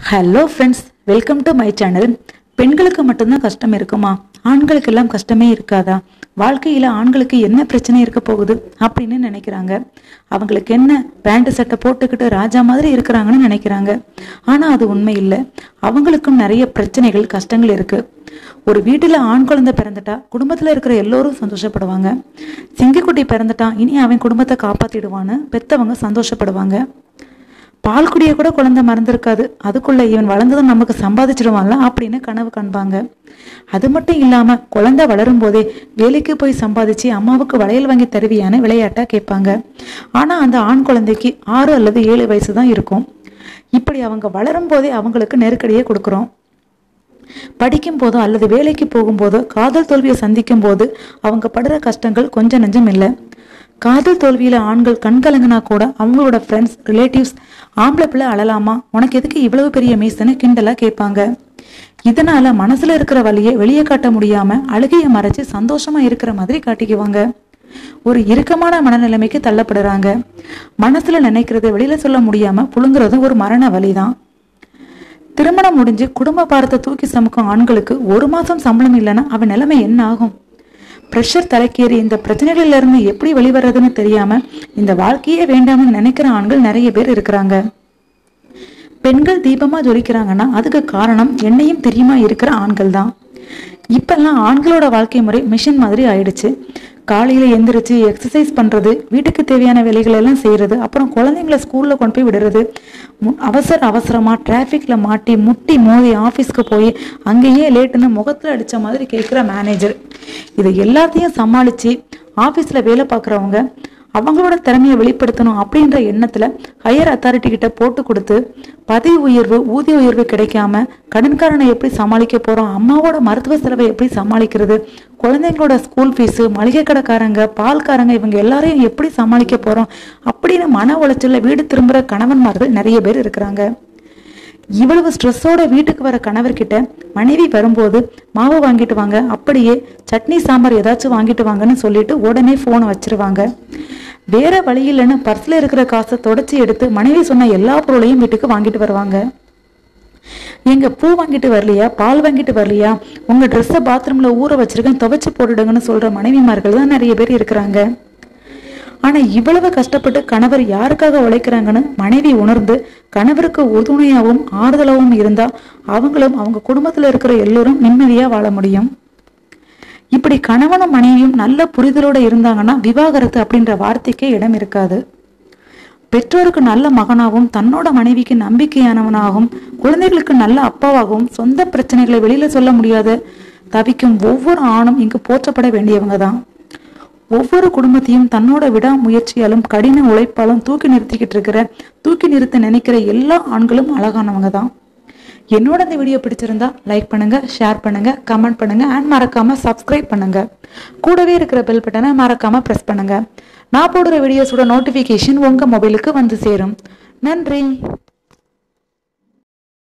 hello friends welcome to my channel பெண்களுக்கு மட்டும்தான் கஷ்டம் இருக்குமா ஆண்களுக்கு எல்லாம் கஷ்டமே இருக்காதா வாழ்க்கையில ஆண்களுக்கு என்ன பிரச்சனை இருக்க போகுது அப்படின்னு நினைக்கிறாங்க அவங்களுக்கு என்ன பேண்ட் சட்டை போட்டுக்கிட்டு ராஜா மாதிரி இருக்கிறாங்கன்னு நினைக்கிறாங்க ஆனா அது உண்மை இல்லை அவங்களுக்கும் நிறைய பிரச்சனைகள் கஷ்டங்கள் இருக்கு ஒரு வீட்டுல ஆண் குழந்தை பிறந்துட்டா குடும்பத்துல இருக்கிற எல்லோரும் சந்தோஷப்படுவாங்க சிங்கக்குட்டி பிறந்துட்டான் இனி அவன் குடும்பத்தை காப்பாத்திடுவான்னு பெத்தவங்க சந்தோஷப்படுவாங்க பால் குடிய கூட குழந்தை மறந்துருக்காது அதுக்குள்ள இவன் வளர்ந்ததும் நமக்கு சம்பாதிச்சிடுவான்ல அப்படின்னு கனவு காண்பாங்க அது மட்டும் இல்லாம குழந்தை வளரும் போதே வேலைக்கு போய் சம்பாதிச்சு அம்மாவுக்கு வளையல் வாங்கி தருவியான்னு விளையாட்டா கேட்பாங்க ஆனா அந்த ஆண் குழந்தைக்கு ஆறு அல்லது ஏழு வயசு தான் இருக்கும் இப்படி அவங்க வளரும் போதே அவங்களுக்கு நெருக்கடியை கொடுக்குறோம் படிக்கும் போதோ அல்லது வேலைக்கு போகும்போதோ காதல் தோல்வியை சந்திக்கும் போது அவங்க படுற கஷ்டங்கள் கொஞ்சம் நெஞ்சம் இல்லை காதல் தோல்வியில ஆண்கள் கண்கலங்கினா கூட அவங்களோட ஃப்ரெண்ட்ஸ் ரிலேட்டிவ்ஸ் ஆம்பளை பிள்ளை அழலாமா உனக்கு எதுக்கு இவ்வளவு பெரிய மீசன்னு கிண்டலா கேட்பாங்க இதனால மனசுல இருக்கிற வலியை வெளியே காட்ட முடியாம அழுகையை மறைச்சு சந்தோஷமா இருக்கிற மாதிரி காட்டிக்குவாங்க ஒரு இறுக்கமான மனநிலைமைக்கு தள்ளப்படுறாங்க மனசுல நினைக்கிறத வெளியில சொல்ல முடியாம புழுங்குறதும் ஒரு மரண வலிதான் திருமணம் முடிஞ்சு குடும்ப பாரத்தை தூக்கி சுமக்கும் ஆண்களுக்கு ஒரு மாசம் சம்பளம் இல்லைன்னா அவன் நிலைமை என்ன ஆகும் ப்ரெஷர் தலைக்கேறி இந்த பிரச்சனைகள்ல இருந்து எப்படி வெளிவரதுன்னு தெரியாம இந்த வாழ்க்கையே வேண்டாம்னு நினைக்கிற ஆண்கள் நிறைய பேர் இருக்கிறாங்க பெண்கள் தீபமா ஜொலிக்கிறாங்கன்னா அதுக்கு காரணம் என்னையும் தெரியுமா இருக்கிற ஆண்கள் தான் இப்பெல்லாம் ஆண்களோட வாழ்க்கை முறை மிஷின் மாதிரி ஆயிடுச்சு காலையில எந்திரிச்சு எக்ஸசைஸ் பண்றது வீட்டுக்கு தேவையான வேலைகள் எல்லாம் செய்யறது அப்புறம் குழந்தைங்களை ஸ்கூல்ல கொண்டு போய் விடுறது மு- அவசர அவசரமா டிராஃபிக்ல மாட்டி முட்டி மோதி ஆபீஸ்க்கு போய் அங்கேயே லேட்டுன்னு முகத்துல அடிச்ச மாதிரி கேட்குற மேனேஜர் இதை எல்லாத்தையும் சமாளிச்சு ஆபீஸ்ல வேலை பார்க்குறவங்க அவங்களோட திறமையை வெளிப்படுத்தணும் அப்படின்ற எண்ணத்துல ஹையர் அத்தாரிட்டி கிட்ட போட்டு கொடுத்து பதவி உயர்வு ஊதிய உயர்வு கிடைக்காம கடன்காரனை எப்படி சமாளிக்க போறோம் அம்மாவோட மருத்துவ செலவை எப்படி சமாளிக்கிறது குழந்தைங்களோட ஸ்கூல் ஃபீஸு மளிகை கடைக்காரங்க பால்காரங்க இவங்க எல்லாரையும் எப்படி சமாளிக்க போறோம் அப்படின்னு மன உளைச்சல்ல வீடு திரும்புற கணவன்மார்கள் நிறைய பேர் இருக்கிறாங்க இவ்வளவு ஸ்ட்ரெஸ்ஸோட வீட்டுக்கு வர கணவர்கிட்ட மனைவி வரும்போது மாவு வாங்கிட்டு வாங்க அப்படியே சட்னி சாம்பார் ஏதாச்சும் வாங்கிட்டு வாங்கன்னு சொல்லிட்டு உடனே ஃபோனை வச்சிருவாங்க வேற வழி இல்லைன்னு பர்ஸ்ல இருக்கிற காசை தொடச்சி எடுத்து மனைவி சொன்ன எல்லா பொருளையும் வீட்டுக்கு வாங்கிட்டு வருவாங்க எங்க பூ வாங்கிட்டு வரலையா பால் வாங்கிட்டு வரலையா உங்க ட்ரெஸ்ஸை பாத்ரூம்ல ஊற வச்சிருக்கேன் துவைச்சு போட்டுடுங்கன்னு சொல்ற மனைவிமார்கள் தான் நிறைய பேர் இருக்கிறாங்க ஆனா இவ்வளவு கஷ்டப்பட்டு கணவர் யாருக்காக உழைக்கிறாங்கன்னு மனைவி உணர்ந்து கணவருக்கு உறுதுணையாகவும் ஆறுதலாகவும் இருந்தா அவங்களும் அவங்க குடும்பத்துல இருக்கிற எல்லோரும் நிம்மதியா வாழ முடியும் இப்படி கணவனும் மனைவியும் நல்ல புரிதலோட இருந்தாங்கன்னா விவாகரத்து அப்படின்ற வார்த்தைக்கே இடம் இருக்காது பெற்றோருக்கு நல்ல மகனாகவும் தன்னோட மனைவிக்கு நம்பிக்கையானவனாகவும் குழந்தைகளுக்கு நல்ல அப்பாவாகவும் சொந்த பிரச்சனைகளை வெளியில சொல்ல முடியாத தவிக்கும் ஒவ்வொரு ஆணும் இங்கு போற்றப்பட வேண்டியவங்க தான் ஒவ்வொரு குடும்பத்தையும் தன்னோட விடாமுயற்சியாலும் கடின உழைப்பாலும் தூக்கி நிறுத்திக்கிட்டு இருக்கிற தூக்கி நிறுத்த நினைக்கிற எல்லா ஆண்களும் அழகானவங்க தான் என்னோட இந்த வீடியோ பிடிச்சிருந்தா லைக் பண்ணுங்க ஷேர் பண்ணுங்க கமெண்ட் பண்ணுங்க அண்ட் மறக்காம சப்ஸ்கிரைப் பண்ணுங்க கூடவே இருக்கிற பெல் பட்டனை மறக்காம பிரஸ் பண்ணுங்க நான் போடுற வீடியோஸோட நோட்டிஃபிகேஷன் உங்க மொபைலுக்கு வந்து சேரும் நன்றி